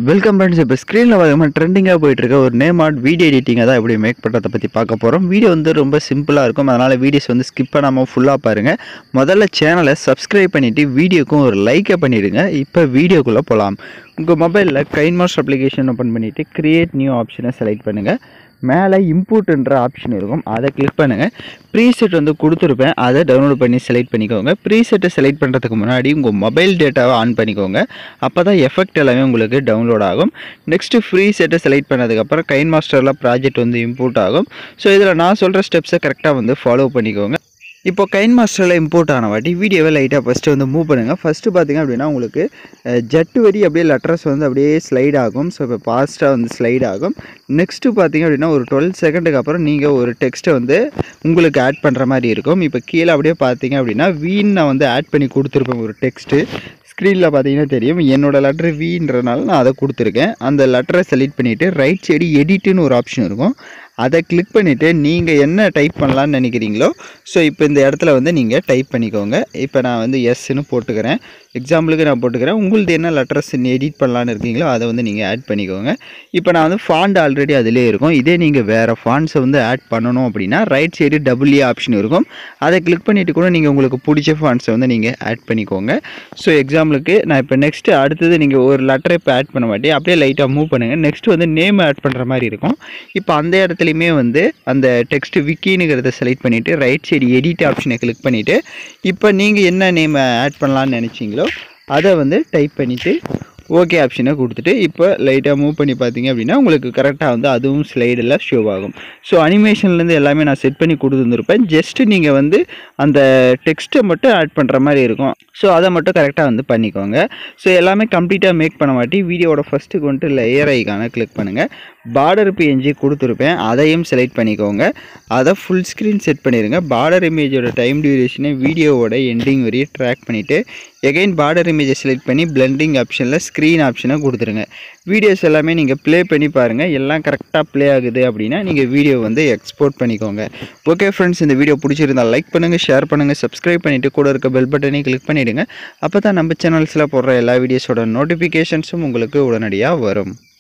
welcome friends இப்போ ஸ்க்ரீனில் பார்த்தீங்கன்னா ட்ரெண்டிங்காக போயிட்டு இருக்க ஒரு நேம் ஆர்ட் வீடியோ எடிட்டிங்கை தான் எப்படி மேக் பண்ணுறதை பற்றி பார்க்க போகிறோம் வீடியோ வந்து ரொம்ப சிம்பிளாக இருக்கும் அதனால் வீடியோஸ் வந்து ஸ்கிப் பண்ணாமல் ஃபுல்லாக பாருங்கள் முதல்ல சேனலை சப்ஸ்கிரைப் பண்ணிவிட்டு வீடியோக்கும் ஒரு லைக்கை பண்ணிவிடுங்க இப்போ வீடியோக்குள்ளே போகலாம் உங்கள் மொபைலில் கைன் மாஸ்டர் அப்ளிகேஷன் ஓப்பன் பண்ணிவிட்டு கிரியேட் நியூ ஆப்ஷனை செலக்ட் பண்ணுங்கள் மேலே இன்புட்ன்ற ஆப்ஷன் இருக்கும் அதை கிளிக் பண்ணுங்கள் ப்ரீசெட் வந்து கொடுத்துருப்பேன் அதை டவுன்லோட் பண்ணி செலக்ட் பண்ணிக்கோங்க ப்ரீசெட்டை செலக்ட் பண்ணுறதுக்கு முன்னாடி உங்கள் மொபைல் டேட்டாவை ஆன் பண்ணிக்கோங்க அப்போ தான் எஃபெக்ட் எல்லாமே உங்களுக்கு டவுன்லோட் ஆகும் நெக்ஸ்ட்டு ஃப்ரீ செட்டை செலக்ட் பண்ணதுக்கப்புறம் கைன் மாஸ்டரில் ப்ராஜெக்ட் வந்து இம்போர்ட் ஆகும் ஸோ இதில் நான் சொல்கிற ஸ்டெப்ஸை கரெக்டாக வந்து ஃபாலோ பண்ணிக்கோங்க இப்போ கைன் மாஸ்டரில் இம்போர்ட் ஆன வாட்டி வீடியோவை லைட்டாக ஃபஸ்ட்டு வந்து மூவ் பண்ணுங்கள் ஃபஸ்ட்டு பார்த்தீங்க அப்படின்னா உங்களுக்கு ஜட்டு வரி அப்படியே லெட்டர்ஸ் வந்து அப்படியே ஸ்லைட் ஆகும் ஸோ இப்போ ஃபாஸ்ட்டாக வந்து ஸ்லைட் ஆகும் நெக்ஸ்ட்டு பார்த்தீங்க அப்படின்னா ஒரு டுவெல் செகண்டுக்கு அப்புறம் நீங்கள் ஒரு டெக்ஸ்ட்டை வந்து உங்களுக்கு ஆட் பண்ணுற மாதிரி இருக்கும் இப்போ கீழே அப்படியே பார்த்தீங்க அப்படின்னா வீன் நான் வந்து ஆட் பண்ணி கொடுத்துருப்பேன் ஒரு டெக்ஸ்ட்டு ஸ்க்ரீனில் பார்த்தீங்கன்னா தெரியும் என்னோட லெட்டர் வின்றனால நான் அதை கொடுத்துருக்கேன் அந்த லெட்டரை செலக்ட் பண்ணிவிட்டு ரைட் சைடு எடிட்டுன்னு ஒரு ஆப்ஷன் இருக்கும் அதை கிளிக் பண்ணிவிட்டு நீங்கள் என்ன டைப் பண்ணலான்னு நினைக்கிறீங்களோ ஸோ இப்போ இந்த இடத்துல வந்து நீங்கள் டைப் பண்ணிக்கோங்க இப்போ நான் வந்து எஸ்ன்னு போட்டுக்கிறேன் எக்ஸாம்பிளுக்கு நான் போட்டுக்கிறேன் உங்களது என்ன லெட்டர்ஸ் எடிட் பண்ணலான்னு இருக்கீங்களோ அதை வந்து நீங்கள் ஆட் பண்ணிக்கோங்க இப்போ நான் வந்து ஃபாண்ட் ஆல்ரெடி அதிலே இருக்கும் இதே நீங்கள் வேறு ஃபாண்ட்ஸை வந்து ஆட் பண்ணணும் அப்படின்னா right side double A option இருக்கும் அதை கிளிக் பண்ணிவிட்டு கூட நீங்கள் உங்களுக்கு பிடிச்ச ஃபாண்ட்ஸை வந்து நீங்கள் ஆட் பண்ணிக்கோங்க ஸோ எக்ஸாம்பிளுக்கு நான் இப்போ நெக்ஸ்ட்டு அடுத்தது நீங்கள் ஒரு லெட்டரை இப்போ ஆட் பண்ண மாட்டி அப்படியே லைட்டாக மூவ் பண்ணுங்கள் நெக்ஸ்ட் வந்து நேம் ஆட் பண்ணுற மாதிரி இருக்கும் இப்போ அந்த இடத்துலையுமே வந்து அந்த டெக்ஸ்ட் விக்கினுங்கிறத செலக்ட் பண்ணிவிட்டு ரைட் சைடு எடிட் ஆப்ஷனை கிளிக் பண்ணிவிட்டு இப்போ நீங்கள் என்ன நேம் ஆட் பண்ணலான்னு நினச்சிங்களோ அதை வந்து டைப் பண்ணிவிட்டு ஓகே ஆப்ஷனை கொடுத்துட்டு இப்போ லைட்டாக மூவ் பண்ணி பார்த்தீங்க அப்படின்னா உங்களுக்கு கரெக்டாக வந்து அதுவும் ஸ்லைடில் ஷோ ஆகும் ஸோ அனிமேஷன்லேருந்து எல்லாமே நான் செட் பண்ணி கொடுத்துருந்துருப்பேன் ஜஸ்ட்டு நீங்கள் வந்து அந்த டெக்ஸ்ட்டை மட்டும் ஆட் பண்ணுற மாதிரி இருக்கும் ஸோ அதை மட்டும் கரெக்டாக வந்து பண்ணிக்கோங்க ஸோ எல்லாமே கம்ப்ளீட்டாக மேக் பண்ண மாட்டி வீடியோவோட ஃபஸ்ட்டுக்கு வந்துட்டு லேயர் ஐக்கான கிளிக் பண்ணுங்கள் பார்டர் பிஎன்ஜி கொடுத்துருப்பேன் அதையும் செலக்ட் பண்ணிக்கோங்க அதை ஃபுல் ஸ்க்ரீன் செட் பண்ணிடுங்க பார்டர் இமேஜோட டைம் டியூரேஷனை வீடியோவோட எண்டிங் வரையும் ட்ராக் பண்ணிவிட்டு எகைன் பார்டர் இமேஜை செலக்ட் பண்ணி பிளெண்டிங் ஆப்ஷனில் ஸ்க்ரீன் ஆப்ஷனை கொடுத்துருங்க வீடியோஸ் எல்லாமே நீங்கள் ப்ளே பண்ணி பாருங்கள் எல்லாம் கரெக்டாக ப்ளே ஆகுது அப்படின்னா நீங்கள் வீடியோ வந்து எக்ஸ்போர்ட் பண்ணிக்கோங்க ஓகே ஃப்ரெண்ட்ஸ் இந்த வீடியோ பிடிச்சிருந்தால் லைக் பண்ணுங்கள் ஷேர் பண்ணுங்கள் சப்ஸ்கிரைப் பண்ணிவிட்டு கூட இருக்க பெல் பட்டனையும் கிளிக் பண்ணிவிடுங்க அப்போ தான் நம்ம சேனல்ஸில் போடுற எல்லா வீடியோஸோட நோட்டிஃபிகேஷன்ஸும் உங்களுக்கு உடனடியாக வரும்